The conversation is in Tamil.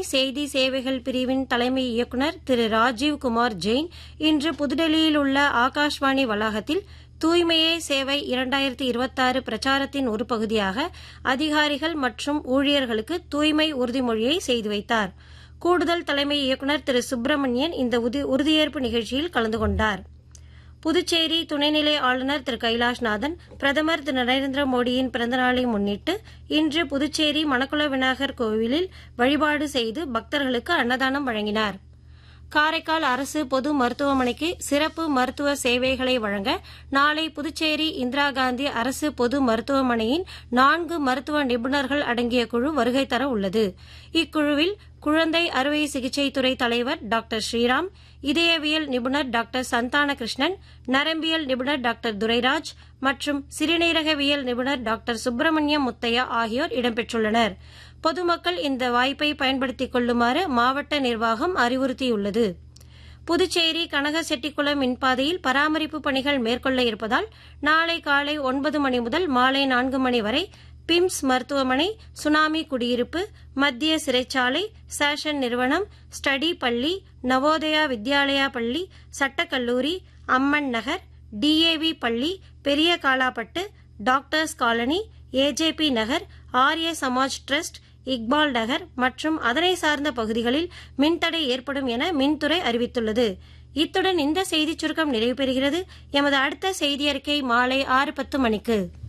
செய்தி சேவைகள் பிரிவின் தலைமை இயக்குநர் திரு ராஜீவ் குமார் ஜெயின் இன்று புதுடெல்லியில் உள்ள ஆகாஷ்வாணி வளாகத்தில் தூய்மையே சேவை இரண்டாயிரத்தி இருபத்தாறு பிரச்சாரத்தின் ஒரு பகுதியாக அதிகாரிகள் மற்றும் ஊழியர்களுக்கு தூய்மை உறுதிமொழியை செய்து வைத்தார் கூடுதல் தலைமை இயக்குநர் திரு சுப்பிரமணியன் இந்த உறுதியேற்பு நிகழ்ச்சியில் கலந்து கொண்டார் புதுச்சேரி துணைநிலை ஆளுநர் திரு கைலாஷ்நாதன் பிரதமர் திரு நரேந்திர மோடியின் பிறந்தநாளை முன்னிட்டு இன்று புதுச்சேரி மணக்குள விநாயகர் கோவிலில் வழிபாடு செய்து பக்தர்களுக்கு அன்னதானம் வழங்கினார் காரைக்கால் அரசு பொது மருத்துவமனைக்கு சிறப்பு மருத்துவ சேவைகளை வழங்க நாளை புதுச்சேரி இந்திரா காந்தி அரசு பொது மருத்துவமனையின் நான்கு மருத்துவ நிபுணர்கள் அடங்கிய குழு வருகை தர உள்ளது இக்குழுவில் குழந்தை அறுவை சிகிச்சை துறை தலைவர் டாக்டர் ஸ்ரீராம் இதயவியல் நிபுணர் டாக்டர் சந்தான கிருஷ்ணன் நரம்பியல் நிபுணர் டாக்டர் துரைராஜ் மற்றும் சிறுநீரகவியல் நிபுணர் டாக்டர் சுப்பிரமணியம் முத்தையா ஆகியோர் இடம்பெற்றுள்ளனர் பொதுமக்கள் இந்த வாய்ப்பை பயன்படுத்திக் கொள்ளுமாறு மாவட்ட நிர்வாகம் அறிவுறுத்தியுள்ளது புதுச்சேரி கனகசெட்டிக்குளம் மின்பாதையில் பராமரிப்பு பணிகள் மேற்கொள்ள இருப்பதால் நாளை காலை ஒன்பது மணி முதல் மாலை நான்கு மணி வரை பிம்ஸ் மருத்துவமனை சுனாமி குடியிருப்பு மத்திய சிறைச்சாலை சேஷன் நிறுவனம் ஸ்டடி பள்ளி நவோதயா வித்யாலயா பள்ளி சட்டக்கல்லூரி அம்மன் நகர் டிஏவி பள்ளி பெரிய Kalapattu doctors colony AJP Nagar Arya Samaj trust Iqbal நகர் மற்றும் அதனை சார்ந்த பகுதிகளில் மின்தடை ஏற்படும் என மின்துறை அறிவித்துள்ளது இத்துடன் இந்த செய்திச் சுருக்கம் நிறைவு பெறுகிறது எமது அடுத்த செய்தி அறிக்கை மாலை ஆறு பத்து மணிக்கு